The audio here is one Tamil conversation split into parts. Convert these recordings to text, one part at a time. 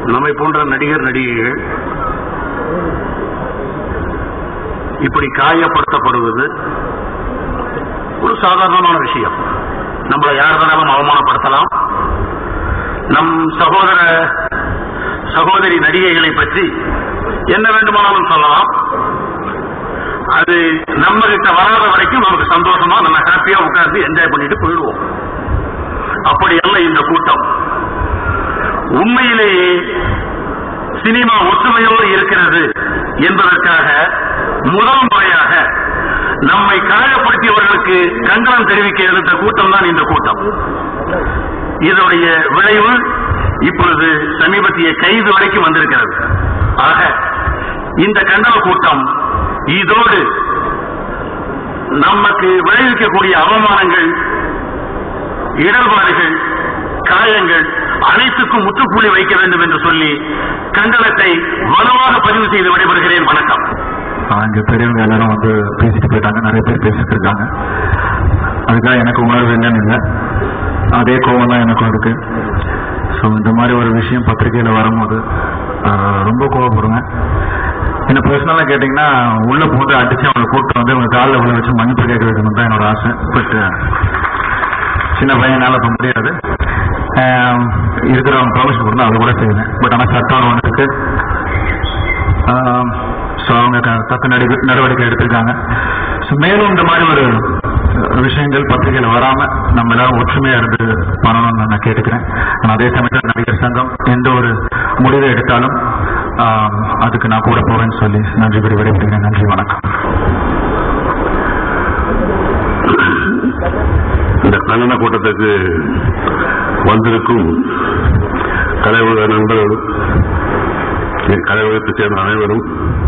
நம்மை போன்ற நடிகர் நடிகைகள் இப்படி காயப்படுத்தப்படுவது ஒரு சாதாரணமான விஷயம் நம்மளை யார் வேணாலும் அவமானப்படுத்தலாம் நம் சகோதர சகோதரி நடிகைகளை பற்றி என்ன வேண்டுமானாலும் சொல்லலாம் அது நம்ம கிட்ட வராத வரைக்கும் நமக்கு சந்தோஷமா நம்ம ஹாப்பியா உட்கார்ந்து என்ஜாய் பண்ணிட்டு போயிடுவோம் அப்படி அல்ல இந்த கூட்டம் உண்மையிலேயே சினிமா ஒற்றுமையோடு இருக்கிறது என்பதற்காக முதல் முறையாக நம்மை காயப்படுத்தியவர்களுக்கு கண்டனம் தெரிவிக்க எடுத்த கூட்டம் தான் இந்த கூட்டம் இதனுடைய விளைவு இப்பொழுது சமீபத்திய கைது வரைக்கும் வந்திருக்கிறது ஆக இந்த கண்டன கூட்டம் இதோடு நமக்கு விளைவிக்கக்கூடிய அவமானங்கள் இடர்பாடுகள் காயங்கள் அனைத்துக்கும் முற்றுப்புள்ளி வைக்க வேண்டும் என்று சொல்லி கண்டனத்தை வலுவாக பதிவு செய்து விடைபெறுகிறேன் வணக்கம் அங்க பெரியவங்க எல்லாரும் வந்து பேசிட்டு போயிட்டாங்க நிறைய பேர் பேசிட்டு இருக்காங்க அதுக்காக எனக்கு உணர்வு என்னன்னு இல்லை அதே கோவம் தான் எனக்கும் இருக்கு ஸோ இந்த மாதிரி ஒரு விஷயம் பத்திரிகையில் வரும்போது ஆஹ், ரொம்ப கோவப்படுவேன் என்ன பர்சனலாக கேட்டிங்கன்னா உள்ள போட்டு அடிச்சு அவங்களை கூப்பிட்டு வந்து அவங்க காலில் உள்ள வச்சு மன்னிப்பு கேட்க வைக்கணும் தான் என்னோட ஆசை பட் சின்ன பையனால இப்ப முடியாது ஆஹ், இருக்கிறவங்க ப்ரொஃபஷன் கொடுத்தா அதை கூட செய்வேன் பட் ஆனால் சட்டம் ஒன்று இருக்கு ஸோ அவங்க க- தக்க நடி- நடவடிக்கை எடுத்திருக்காங்க ஸோ மேலும் இந்த மாதிரி ஒரு அஹ், விஷயங்கள் பத்திரிகையில் வராம நம்ம எல்லாரும் ஒற்றுமையா இருந்து பண்ணணும்னு நான் கேட்டுக்கிறேன் ஆனால் அதே சமயத்தில் நடிகர் சங்கம் எந்த ஒரு முடிவை எடுத்தாலும் ஆஹ், அதுக்கு நான் கூட போவேன்னு சொல்லி நன்றி கூறி விடைபெறுகிறேன் நன்றி வணக்கம் இந்த கண்டன கூட்டத்துக்கு வந்திருக்கும் கலைவுல நண்பர்கள் கலைவகத்தை சேர்ந்த அனைவரும்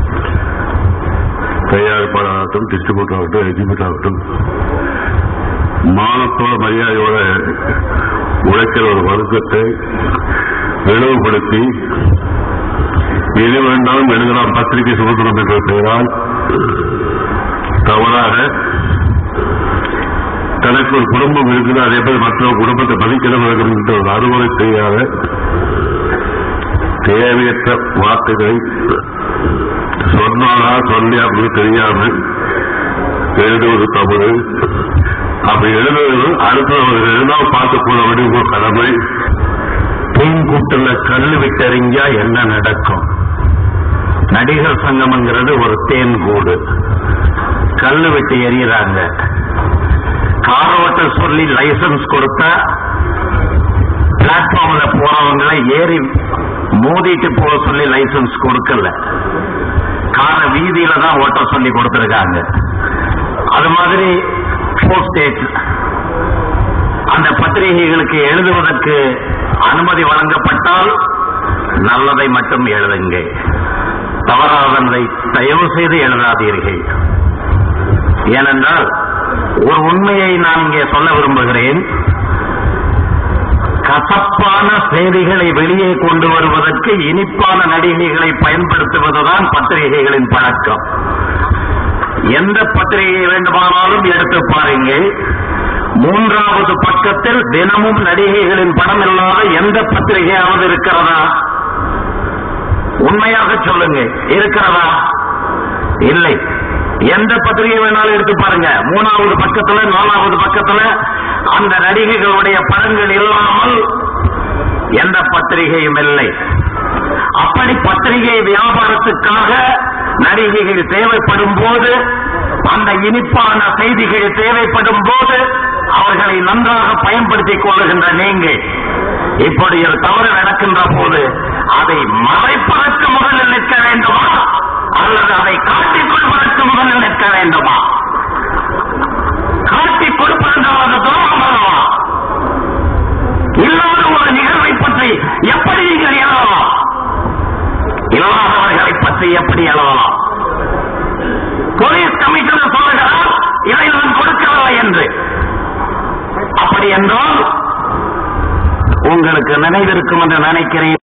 தயாரிப்பாளராகட்டும் டிஸ்ட்ரிபியூட்டர் ஆகட்டும் எக்ஸிபியூட்டர் ஆகட்டும் மானத்தோட மரியாதையோட உழைக்கிற ஒரு வர்க்கத்தை இழிவுபடுத்தி எது வேண்டாலும் எழுதலாம் பத்திரிகை சுதந்திரம் என்ற பெயரால் தவறாக தனக்கு ஒரு குடும்பம் இருக்குது அதே போல் மற்றொரு குடும்பத்தை மதிக்கணும் என்கின்ற ஒரு அறுவடை செய்யாத தேவையற்ற வார்த்தைகளை சொன்னாலா சொல்லி அப்படின்னு தெரியாமல் எழுதுவது தவறு அப்படி எழுதுவது அடுத்தவர்கள் எழுதாம பார்த்து போன வேண்டிய கடமை பூங்கூட்டுல கல்லு விட்டறிஞ்சா என்ன நடக்கும் நடிகர் சங்கம்ங்கிறது ஒரு தேன் கூடு கல்லு விட்டு எறிகிறாங்க கார் ஓட்ட சொல்லி லைசன்ஸ் கொடுத்தா பிளாட்ஃபார்ம்ல போறவங்களை ஏறி மோதிட்டு போக சொல்லி லைசன்ஸ் கொடுக்கல காரை வீதியில தான் ஓட்ட சொல்லி கொடுத்திருக்காங்க அது மாதிரி போஸ்டேஜ் அந்த பத்திரிகைகளுக்கு எழுதுவதற்கு அனுமதி வழங்கப்பட்டால் நல்லதை மட்டும் எழுதுங்க தவறாததை தயவு செய்து எழுதாதீர்கள் ஏனென்றால் ஒரு உண்மையை நான் இங்கே சொல்ல விரும்புகிறேன் கசப்பான செய்திகளை வெளியே கொண்டு வருவதற்கு இனிப்பான நடிகைகளை பயன்படுத்துவதுதான் பத்திரிகைகளின் பழக்கம் எந்த பத்திரிகை வேண்டுமானாலும் எடுத்து பாருங்கள் மூன்றாவது பக்கத்தில் தினமும் நடிகைகளின் படம் இல்லாத எந்த பத்திரிகையாவது இருக்கிறதா உண்மையாக சொல்லுங்க இருக்கிறதா இல்லை எந்த பத்திரிகை வேணாலும் எடுத்து பாருங்க மூணாவது பக்கத்துல நாலாவது பக்கத்துல அந்த நடிகைகளுடைய படங்கள் இல்லாமல் எந்த பத்திரிகையும் இல்லை அப்படி பத்திரிகை வியாபாரத்துக்காக நடிகைகள் தேவைப்படும் போது அந்த இனிப்பான செய்திகள் தேவைப்படும் போது அவர்களை நன்றாக பயன்படுத்திக் கொள்ளுகின்ற நீங்கள் இப்படி ஒரு தவறு நடக்கின்ற போது அதை மறைப்பதற்கு முதலில் நிற்க வேண்டுமா அல்லது அதை காட்டிக் கொள்வதற்கு முதலில் நிற்க வேண்டுமா காட்டிக் கொடுப்பதென்றால் அது துரோகம் அல்லவா இல்லாத ஒரு நிகழ்வை பற்றி எப்படி நீங்கள் எழுதலாம் இல்லாதவர்களை பற்றி எப்படி எழுதலாம் போலீஸ் கமிஷனர் சொல்லுகிறார் இதை நான் கொடுக்கவில்லை என்று அப்படி என்றால் உங்களுக்கு நினைவிருக்கும் என்று நினைக்கிறேன்